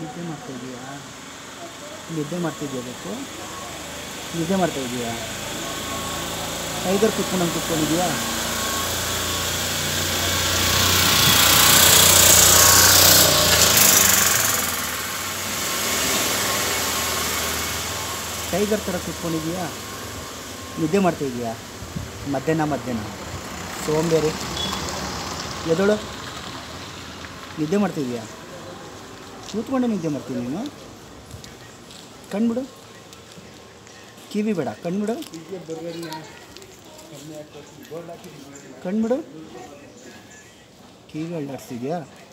ನಿದ್ದೆ ಮಾಡ್ತಾ ಇದೀಯಾ ನಿದ್ದೆ ಮಾಡ್ತಿದ್ಯಾ ಬೇಕು ನಿದ್ದೆ ಮಾಡ್ತಾ ಇದೀಯಾ ಟೈಗರ್ ಕುತ್ಕೊಂಡಂಗೆ ಕುತ್ಕೊಂಡಿದ್ಯಾ ಟೈಗರ್ ಥರ ಕುತ್ಕೊಂಡಿದ್ಯಾ ನಿದ್ದೆ ಮಾಡ್ತಾ ಇದೀಯಾ ಮಧ್ಯಾಹ್ನ ಮಧ್ಯಾಹ್ನ ಸೋಂಬೇರಿ ಎದಳು ನಿದ್ದೆ ಮಾಡ್ತಿದ್ಯಾ ಕೂತ್ಕೊಂಡೆ ನಿದ್ದೆ ಮಾಡ್ತೀನಿ ನೀನು ಕಣ್ಬಿಡು ಕಿವಿ ಬೇಡ ಕಣ್ಬಿಡು ಕಣ್ಬಿಡು ಕಿವಿ ಅಳ್ಳಾಡ್ಸಿದ್ಯಾ